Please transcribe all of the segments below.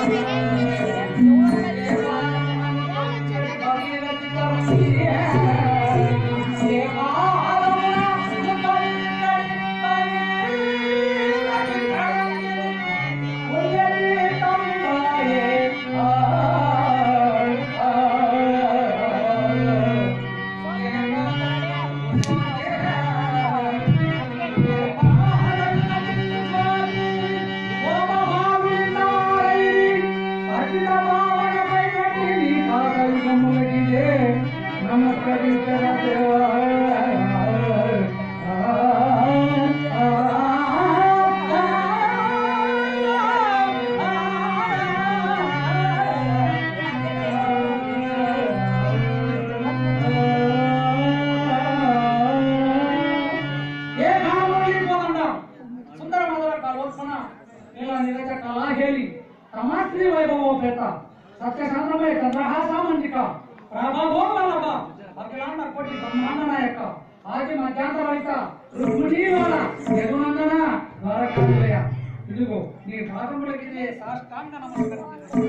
ఏ కాలంలో పోకుండా సుందర మధుర కలోత్సన నీల నిరజ కళాహేళి తమాశ్రీ వైభవోపేత సత్యశాంతమయ చంద్రహాసామంతిక ప్రభాభో వల్లభ అఖిలాండ కోటి బ్రహ్మాండ నాయక ఆది మధ్యాంతరహిత రుక్మిణీలోన యదునందన వరకాలయ ఇదిగో నీ పాదములకి ఇదే సాష్టాంగ నమస్కారం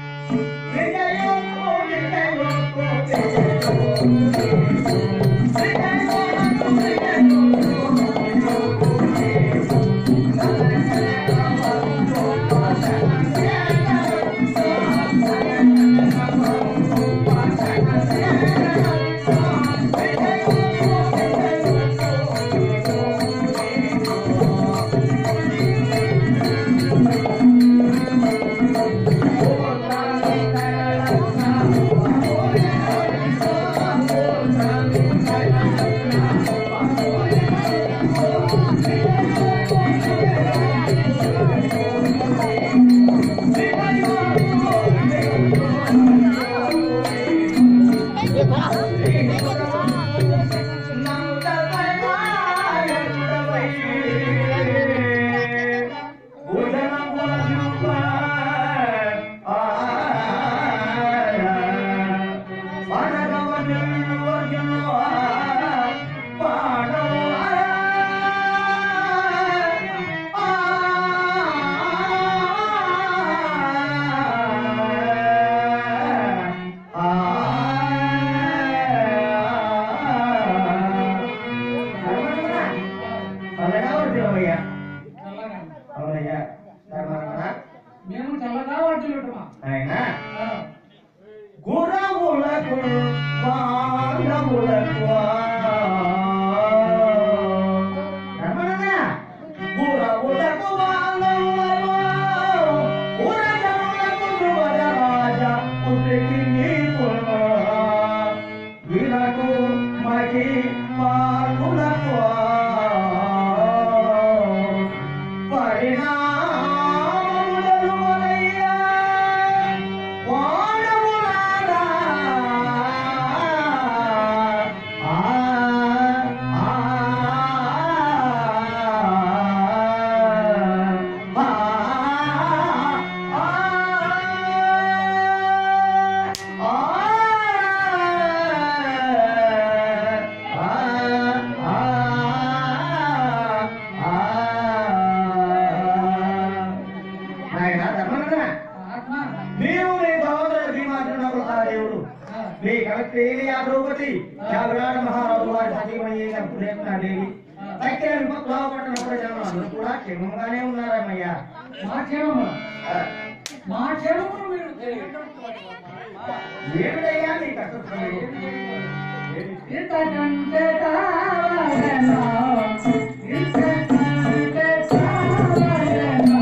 చల్లగా మేము చల్లగా వాటిల్లుంటుమా గురములకు పాండవులకు రమణ గురములకు పాండవులకు ఉరజనులకు ధ్రువరాజ పుత్రికి నీకు వీరకు మగి పార్కులకు పరిణామములను వలయ్యా వాడములారా. ఆ, ఆ, ఆ, నాయనా ధర్మనందన ఆత్మ మీరు మీ సహోదర భీమాచరణ దేవుడు మీ కలెక్టరేలి ఆ ద్రౌపది జాగరాడ మహారాజు వారి సతీమయ్య పురేత్న దేవి తక్కిన విపత్తులో పట్టిన ప్రజలు అందరూ కూడా క్షేమంగానే ఉన్నారమ్మయ్యా మా క్షేమము ఆ, మా క్షేమము మీరు తెలియనటువంటి వాడు. ఏమిటయ్యా నీ కష్టం ఇంతకంటే కావాలనా? ఇంతకంటే కావాలనా?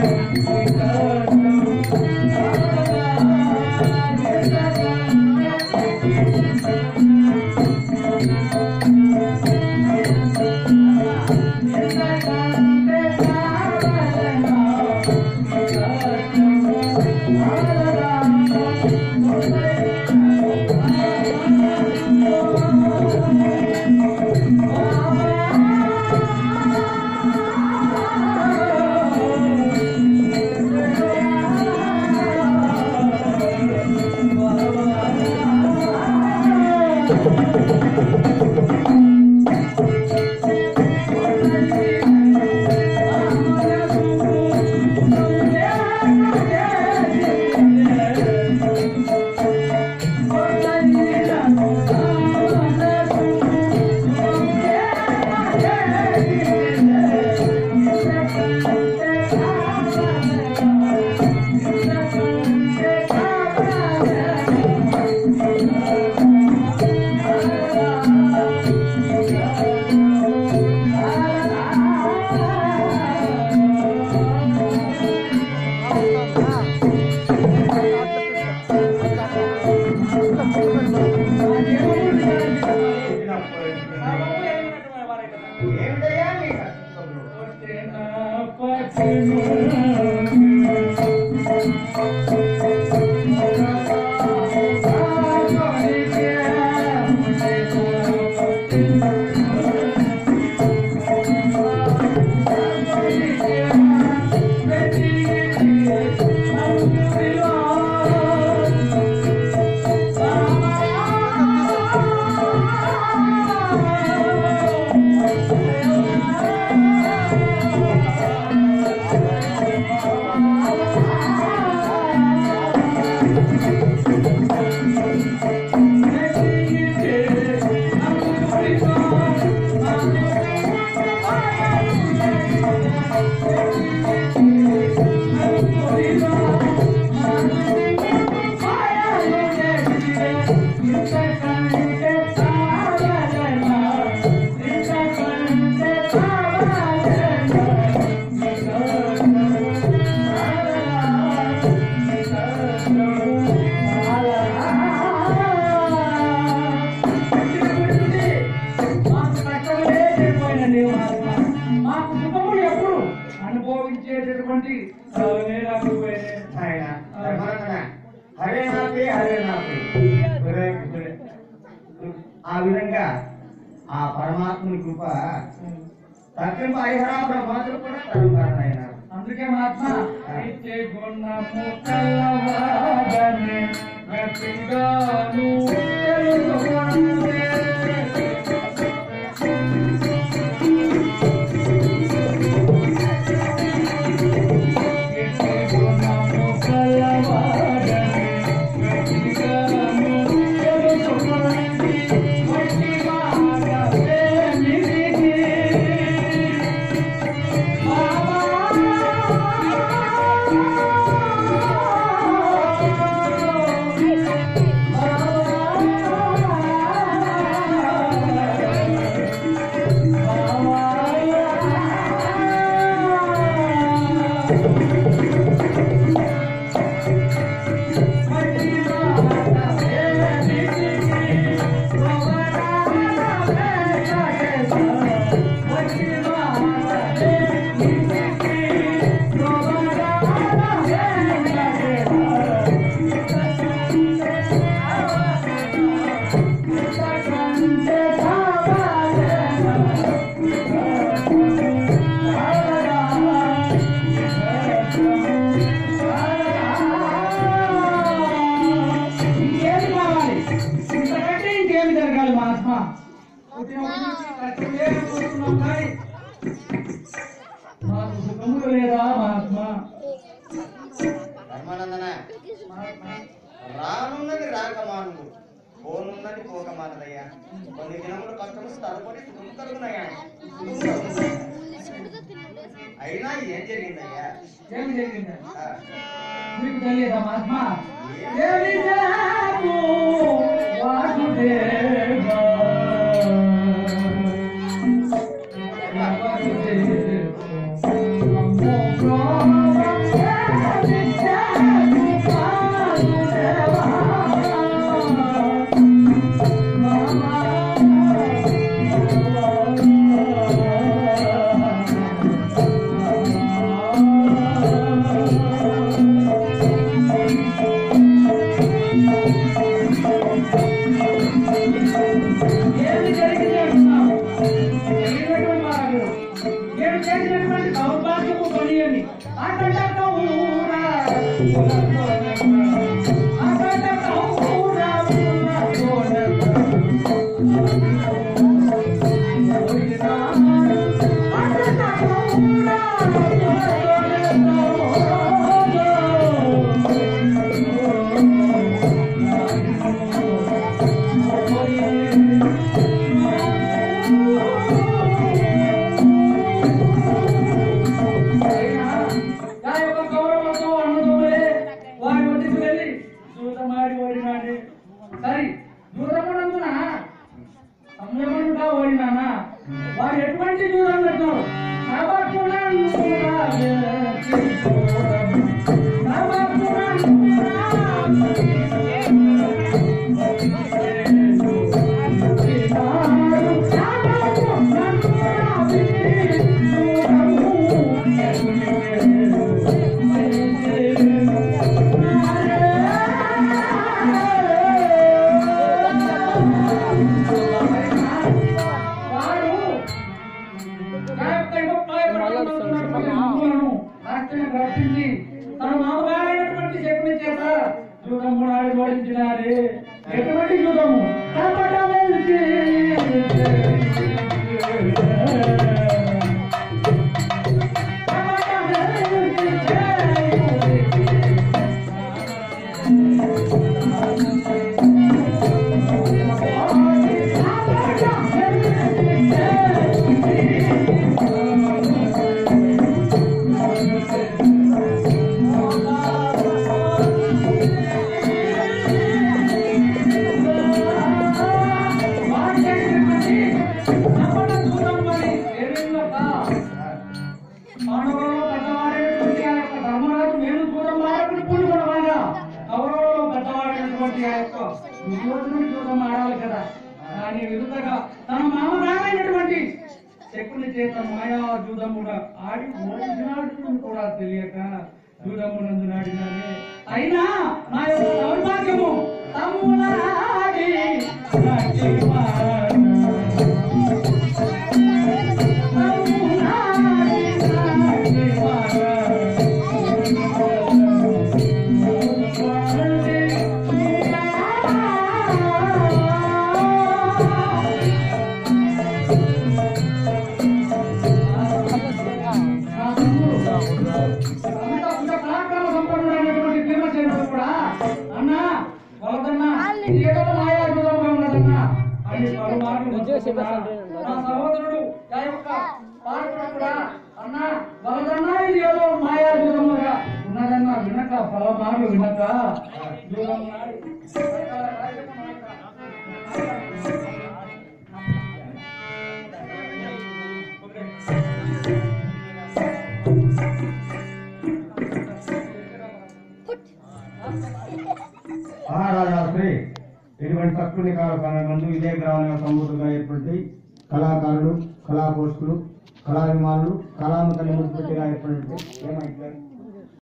ఇంతకంటే Yeah. మాకు సుఖములు ఎప్పుడు అనుభవించేటటువంటి ఆయన ధర్మరత్న, హరే నాపి హరే నాపి గురే గురే. ఆ విధంగా ఆ పరమాత్ముని కృప తగ్గింపు హరిహర బ్రహ్మాదులు కూడా తరుగారు ఆయన అందుకే మహాత్మ అయితే గుణము కలవాడని గట్టిగాను తెలుసుకొనుడే. అయితే గుణము కలవాడని గట్టిగాను తెలుసుకొనుడి. వట్టి మాట ప్రేమిడికి ఇంకేం కావాలి ఇంతకంటే ఇంకేమి జరగాలి మహాత్మ పుట్టినప్పటి నుంచి కష్టమే అనుకుంటున్నాం కానీ మాకు సుఖములు లేదా మహాత్మ ధర్మానందన రానున్నది రాకమాను పోనున్నది పోకమానదయ్యా కొన్ని దినములు కష్టము తదుపరి సుఖం కలుగునయ్యా అయినా ఏం జరిగిందయ్యా ఏమి జరిగింది ఆ, మీకు తెలియదా మహాత్మ ఏమి జరగు వాసుదేవా ఏమి జరిగింది అంటున్నావు జరిగినటువంటి వారు నేను చేసినటువంటి దౌర్భాగ్యపు పని అని అక్కడ ఊరా అక్కడ ఊరా అయినా నా యొక్క గౌరవంతో అన్నదమ్ములే వారి వద్దకు వెళ్ళి దూతమాడి ఓడినాడే సరి దూరమునందున సంయమనుగా ఓడినానా వారు ఎటువంటి దూరం పెట్టారు వారు నా యొక్క యువకులను రాష్ట్రం రక్షించి తన మామగారైనటువంటి శకుని చేత జూదము నాడి ఓడించినారే ఎటువంటి జూదము కపట వెలిచి. కపట వెలిచి. పాండవులలో పెద్దవాడైనటువంటి ఆ యొక్క ధర్మరాజు నేను దూరం మారకుని పూనుకున్నవాగా కౌరవులలో పెద్దవాడైనటువంటి ఆ యొక్క దుర్యోధనుడు దూరం ఆడాలి కదా దాని విరుద్ధగా తన మామగారైనటువంటి శకుని చేత మాయా జూదముడు ఆడి ఓడినాడు కూడా తెలియక జూదమునందు నాడినానే అయినా నా యొక్క దౌర్భాగ్యము తమ్ములాడి నాటి మారను. సహోదరుడు ఆ యొక్క పార్వతుడు కూడా అన్న వరదన్నా ఇది ఏదో మాయా దూరముగా ఉన్నదన్న వినక పలమారు వినక దూరం నాడి. మహారాజాశ్రీ ఇటువంటి తక్కువ కాల మందు ఇదే గ్రామంలో సంబూతుగా ఏర్పడి కళాకారులు కళాపోషకులు కళాభిమానులు కళాము తల్లి ముద్దు పెట్టిగా ఏర్పడి ఏమైతే